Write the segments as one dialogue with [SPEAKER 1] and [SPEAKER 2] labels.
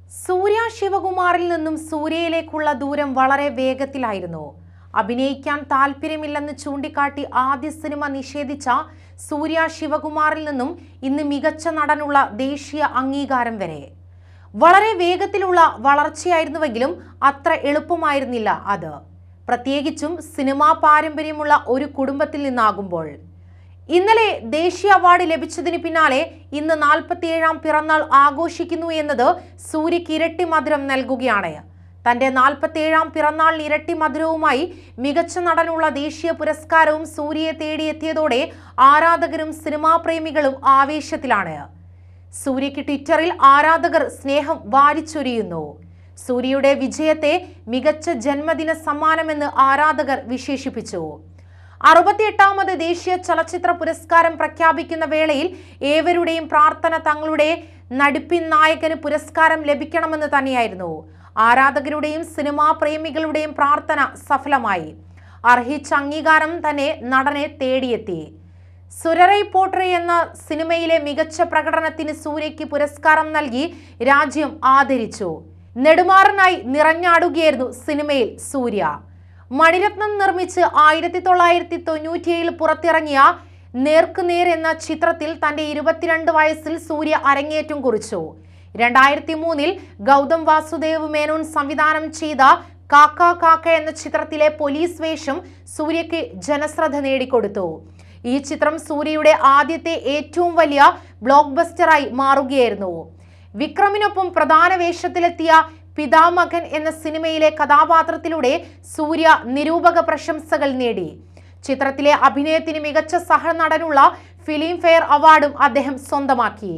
[SPEAKER 1] സൂര്യ ശിവകുമാറിൽ നിന്നും സൂര്യയിലേക്കുള്ള ദൂരം വളരെ വേഗത്തിലായിരുന്നു അഭിനയിക്കാൻ താല്പര്യമില്ലെന്ന് ചൂണ്ടിക്കാട്ടി ആദ്യ സിനിമ നിഷേധിച്ച സൂര്യ ശിവകുമാറിൽ നിന്നും ഇന്ന് മികച്ച നടനുള്ള ദേശീയ അംഗീകാരം വരെ വളരെ വേഗത്തിലുള്ള വളർച്ചയായിരുന്നുവെങ്കിലും അത്ര എളുപ്പമായിരുന്നില്ല അത് പ്രത്യേകിച്ചും സിനിമാ പാരമ്പര്യമുള്ള ഒരു കുടുംബത്തിൽ നിന്നാകുമ്പോൾ ഇന്നലെ ദേശീയ അവാർഡ് ലഭിച്ചതിന് പിന്നാലെ ഇന്ന് നാൽപ്പത്തിയേഴാം പിറന്നാൾ ആഘോഷിക്കുന്നു എന്നത് സൂര്യക്ക് ഇരട്ടി മധുരം നൽകുകയാണ് തന്റെ നാൽപ്പത്തിയേഴാം പിറന്നാളിന് ഇരട്ടി മധുരവുമായി മികച്ച നടനുള്ള ദേശീയ പുരസ്കാരവും സൂര്യയെ തേടിയെത്തിയതോടെ ആരാധകരും സിനിമാ പ്രേമികളും ആവേശത്തിലാണ് സൂര്യയ്ക്ക് ട്വിറ്ററിൽ ആരാധകർ സ്നേഹം വാരിച്ചൊരിയുന്നു സൂര്യയുടെ വിജയത്തെ മികച്ച ജന്മദിന സമ്മാനമെന്ന് ആരാധകർ വിശേഷിപ്പിച്ചു അറുപത്തിയെട്ടാമത് ദേശീയ ചലച്ചിത്ര പുരസ്കാരം പ്രഖ്യാപിക്കുന്ന വേളയിൽ ഏവരുടെയും പ്രാർത്ഥന തങ്ങളുടെ നടിപ്പിൻ നായകന് പുരസ്കാരം ലഭിക്കണമെന്ന് തന്നെയായിരുന്നു ആരാധകരുടെയും സിനിമാ പ്രേമികളുടെയും പ്രാർത്ഥന സഫലമായി അർഹിച്ച അംഗീകാരം തന്നെ നടനെ തേടിയെത്തി സുരറൈ പോട്രി എന്ന സിനിമയിലെ മികച്ച പ്രകടനത്തിന് സൂര്യയ്ക്ക് പുരസ്കാരം നൽകി രാജ്യം ആദരിച്ചു നെടുമാറനായി നിറഞ്ഞാടുകയായിരുന്നു സിനിമയിൽ സൂര്യ മണിരത്നം നിർമ്മിച്ച് ആയിരത്തി തൊള്ളായിരത്തി തൊണ്ണൂറ്റിയേഴിൽ പുറത്തിറങ്ങിയ നേർക്കുനേർ എന്ന ചിത്രത്തിൽ തന്റെ ഇരുപത്തിരണ്ട് വയസ്സിൽ സൂര്യ അരങ്ങേറ്റം കുറിച്ചു രണ്ടായിരത്തി മൂന്നിൽ ഗൗതം വാസുദേവ് മേനോൻ സംവിധാനം ചെയ്ത കാക്ക കാക്ക എന്ന ചിത്രത്തിലെ പോലീസ് വേഷം സൂര്യയ്ക്ക് ജനശ്രദ്ധ നേടിക്കൊടുത്തു ഈ ചിത്രം സൂര്യയുടെ ആദ്യത്തെ ഏറ്റവും വലിയ ബ്ലോക്ക് ബസ്റ്ററായി മാറുകയായിരുന്നു വിക്രമിനൊപ്പം പ്രധാന വേഷത്തിലെത്തിയ പിതാമകൻ എന്ന സിനിമയിലെ കഥാപാത്രത്തിലൂടെ സൂര്യ നിരൂപക പ്രശംസകൾ നേടി ചിത്രത്തിലെ അഭിനയത്തിന് മികച്ച സഹനടനുള്ള ഫിലിം ഫെയർ അവാർഡും അദ്ദേഹം സ്വന്തമാക്കി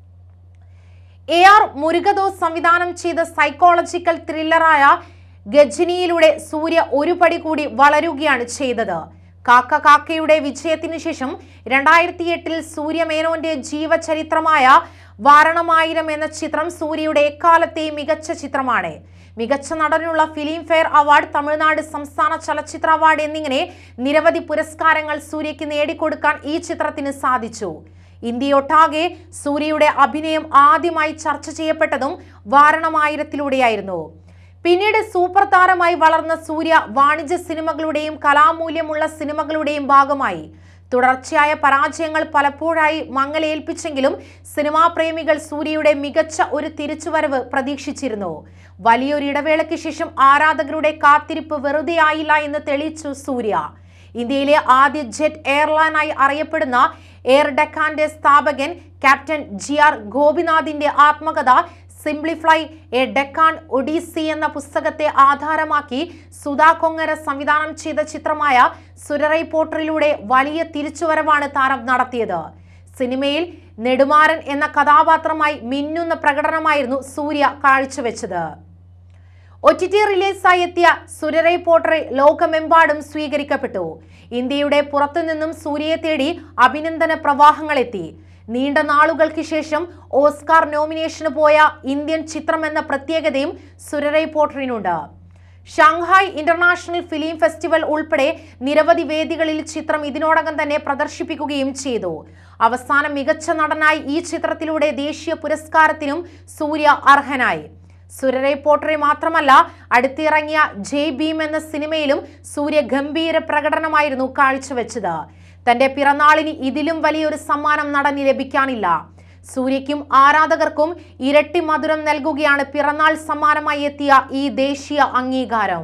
[SPEAKER 1] എ ആർ മുരുകദോസ് സംവിധാനം ചെയ്ത സൈക്കോളജിക്കൽ ത്രില്ലറായ ഗജനിയിലൂടെ സൂര്യ ഒരു പടി കൂടി വളരുകയാണ് ചെയ്തത് കാക്ക കാക്കയുടെ വിജയത്തിന് ശേഷം രണ്ടായിരത്തി എട്ടിൽ സൂര്യമേനോന്റെ ജീവചരിത്രമായ വാരണമായിരം എന്ന ചിത്രം സൂര്യയുടെ എക്കാലത്തെയും മികച്ച ചിത്രമാണ് മികച്ച നടനുള്ള ഫിലിം ഫെയർ അവാർഡ് തമിഴ്നാട് സംസ്ഥാന ചലച്ചിത്ര അവാർഡ് എന്നിങ്ങനെ നിരവധി പുരസ്കാരങ്ങൾ സൂര്യയ്ക്ക് നേടിക്കൊടുക്കാൻ ഈ ചിത്രത്തിന് സാധിച്ചു ഇന്ത്യയൊട്ടാകെ സൂര്യയുടെ അഭിനയം ആദ്യമായി ചർച്ച ചെയ്യപ്പെട്ടതും വാരണമായിരത്തിലൂടെയായിരുന്നു പിന്നീട് സൂപ്പർ താരമായി വളർന്ന സൂര്യ വാണിജ്യ സിനിമകളുടെയും കലാമൂല്യമുള്ള സിനിമകളുടെയും ഭാഗമായി തുടർച്ചയായ പരാജയങ്ങൾ പലപ്പോഴായി മങ്ങലേൽപ്പിച്ചെങ്കിലും സിനിമാ പ്രേമികൾ സൂര്യയുടെ മികച്ച ഒരു തിരിച്ചുവരവ് പ്രതീക്ഷിച്ചിരുന്നു വലിയൊരു ഇടവേളയ്ക്ക് ശേഷം ആരാധകരുടെ കാത്തിരിപ്പ് വെറുതെയായില്ല എന്ന് തെളിയിച്ചു സൂര്യ ഇന്ത്യയിലെ ആദ്യ ജെറ്റ് എയർലൈനായി അറിയപ്പെടുന്ന എയർ ഡെക്കാന്റെ സ്ഥാപകൻ ക്യാപ്റ്റൻ ജി ആർ ഗോപിനാഥിന്റെ ആത്മകഥ സിംപ്ലിഫ്ലൈ എ ഡെക്കാൻ ഒഡീസി എന്ന പുസ്തകത്തെ ആധാരമാക്കി സുധാ കൊങ്ങര സംവിധാനം ചെയ്ത ചിത്രമായ സുരറൈ പോട്ടറിലൂടെ വലിയ തിരിച്ചുവരവാണ് താരം നടത്തിയത് സിനിമയിൽ നെടുമാരൻ എന്ന കഥാപാത്രമായി മിന്നുന്ന പ്രകടനമായിരുന്നു സൂര്യ കാഴ്ചവെച്ചത് ഒ ടി ടി റിലീസായി എത്തിയ സുരറൈ പോട്ടറെ ലോകമെമ്പാടും സ്വീകരിക്കപ്പെട്ടു ഇന്ത്യയുടെ പുറത്തുനിന്നും സൂര്യയെ തേടി അഭിനന്ദന പ്രവാഹങ്ങളെത്തി നീണ്ട നാളുകൾക്ക് ശേഷം ഓസ്കാർ നോമിനേഷന് പോയ ഇന്ത്യൻ ചിത്രം എന്ന പ്രത്യേകതയും സുരറൈ പോട്ടറിനുണ്ട് ഷാങ്ഹായ് ഇന്റർനാഷണൽ ഫിലിം ഫെസ്റ്റിവൽ ഉൾപ്പെടെ നിരവധി വേദികളിൽ ചിത്രം ഇതിനോടകം തന്നെ പ്രദർശിപ്പിക്കുകയും ചെയ്തു അവസാനം മികച്ച നടനായി ഈ ചിത്രത്തിലൂടെ ദേശീയ പുരസ്കാരത്തിനും സൂര്യ അർഹനായി സുരരൈ പോട്ടറെ മാത്രമല്ല അടുത്തിറങ്ങിയ ജയ് ഭീം എന്ന സിനിമയിലും സൂര്യ ഗംഭീര പ്രകടനമായിരുന്നു കാഴ്ചവെച്ചത് തന്റെ പിറന്നാളിന് ഇതിലും വലിയൊരു സമ്മാനം നടന് ലഭിക്കാനില്ല സൂര്യയ്ക്കും ആരാധകർക്കും ഇരട്ടി മധുരം നൽകുകയാണ് പിറന്നാൾ സമ്മാനമായി എത്തിയ ഈ ദേശീയ അംഗീകാരം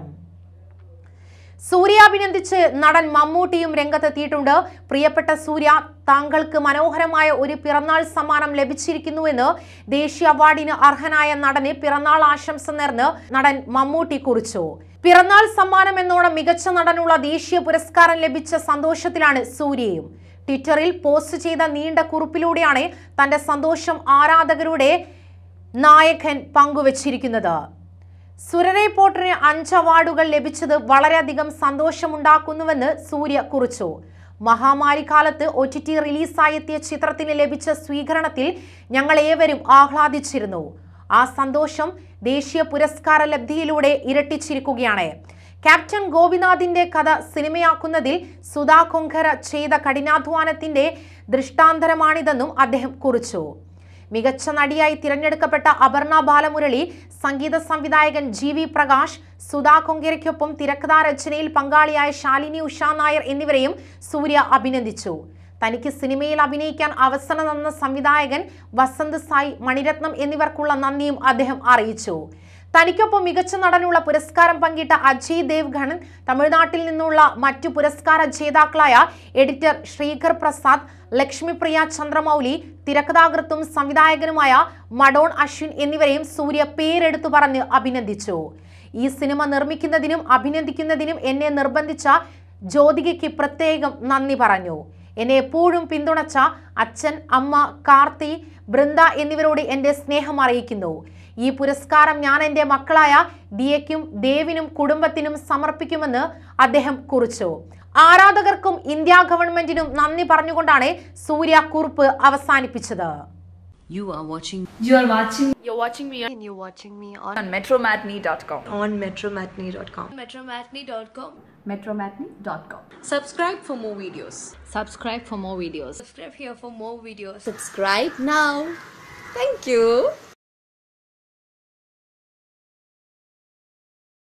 [SPEAKER 1] സൂര്യ അഭിനന്ദിച്ച് നടൻ മമ്മൂട്ടിയും രംഗത്തെത്തിയിട്ടുണ്ട് പ്രിയപ്പെട്ട സൂര്യ താങ്കൾക്ക് മനോഹരമായ ഒരു പിറന്നാൾ സമ്മാനം ലഭിച്ചിരിക്കുന്നുവെന്ന് ദേശീയ അവാർഡിന് അർഹനായ നടന് പിറന്നാൾ ആശംസ നേർന്ന് നടൻ മമ്മൂട്ടി കുറിച്ചു പിറന്നാൾ സമ്മാനം എന്നോണം മികച്ച നടനുള്ള ദേശീയ പുരസ്കാരം ലഭിച്ച സന്തോഷത്തിലാണ് സൂര്യയും ട്വിറ്ററിൽ പോസ്റ്റ് ചെയ്ത നീണ്ട കുറിപ്പിലൂടെയാണ് തന്റെ സന്തോഷം ആരാധകരുടെ നായകൻ പങ്കുവച്ചിരിക്കുന്നത് സുരരൈ പോട്ടറിന് അഞ്ച് അവാർഡുകൾ ലഭിച്ചത് വളരെയധികം സന്തോഷമുണ്ടാക്കുന്നുവെന്ന് സൂര്യ കുറിച്ചു മഹാമാരി കാലത്ത് ഒ ടി ടി റിലീസായി എത്തിയ ചിത്രത്തിന് ലഭിച്ച സ്വീകരണത്തിൽ ഞങ്ങൾ ഏവരും ആഹ്ലാദിച്ചിരുന്നു ആ സന്തോഷം ദേശീയ പുരസ്കാര ലബ്ധിയിലൂടെ ഇരട്ടിച്ചിരിക്കുകയാണ് ക്യാപ്റ്റൻ ഗോപിനാഥിന്റെ കഥ സിനിമയാക്കുന്നതിൽ സുധാ കൊങ്കര ചെയ്ത കഠിനാധ്വാനത്തിന്റെ ദൃഷ്ടാന്തരമാണിതെന്നും അദ്ദേഹം കുറിച്ചു മികച്ച നടിയായി തിരഞ്ഞെടുക്കപ്പെട്ട അപർണ ബാലമുരളി സംഗീത സംവിധായകൻ ജി വി പ്രകാശ് സുധാ കൊങ്കേരയ്ക്കൊപ്പം തിരക്കഥാ രചനയിൽ പങ്കാളിയായ ശാലിനി ഉഷ നായർ എന്നിവരെയും സൂര്യ അഭിനന്ദിച്ചു തനിക്ക് സിനിമയിൽ അഭിനയിക്കാൻ അവസരം തന്ന സംവിധായകൻ വസന്ത് സായി മണിരത്നം എന്നിവർക്കുള്ള നന്ദിയും അദ്ദേഹം അറിയിച്ചു തനിക്കൊപ്പം മികച്ച നടനുള്ള പുരസ്കാരം പങ്കിട്ട അജയ് ദേവ്ഗൺ തമിഴ്നാട്ടിൽ നിന്നുള്ള മറ്റു പുരസ്കാര ജേതാക്കളായ എഡിറ്റർ ശ്രീകർ പ്രസാദ് ലക്ഷ്മിപ്രിയ ചന്ദ്രമൗലി തിരക്കഥാകൃത്തും സംവിധായകനുമായ മഡോൺ അശ്വിൻ എന്നിവരെയും സൂര്യ പേരെടുത്തു പറഞ്ഞ് അഭിനന്ദിച്ചു ഈ സിനിമ നിർമ്മിക്കുന്നതിനും അഭിനന്ദിക്കുന്നതിനും എന്നെ നിർബന്ധിച്ച ജ്യോതികയ്ക്ക് പ്രത്യേകം നന്ദി പറഞ്ഞു എന്നെ എപ്പോഴും പിന്തുണച്ച അച്ഛൻ അമ്മ കാർത്തി ബൃന്ദ എന്നിവരോട് എൻ്റെ സ്നേഹം അറിയിക്കുന്നു ഈ പുരസ്കാരം ഞാൻ എൻ്റെ മക്കളായ ദിയയ്ക്കും ദേവിനും കുടുംബത്തിനും സമർപ്പിക്കുമെന്ന് അദ്ദേഹം കുറിച്ചു ആരാധകർക്കും ഇന്ത്യ ഗവൺമെന്റിനും നന്ദി പറഞ്ഞുകൊണ്ടാണ് സൂര്യ കുറിപ്പ് അവസാനിപ്പിച്ചത്
[SPEAKER 2] You are watching
[SPEAKER 3] You are watching
[SPEAKER 4] You're watching me on,
[SPEAKER 5] and you're watching me on,
[SPEAKER 4] on metromatney.com.
[SPEAKER 5] on metromatney.com.
[SPEAKER 4] Metromatney.com.
[SPEAKER 3] metromatney.com.
[SPEAKER 4] Subscribe for more videos.
[SPEAKER 2] subscribe for more videos.
[SPEAKER 4] Subscribe here for more videos.
[SPEAKER 5] Subscribe now. Thank you.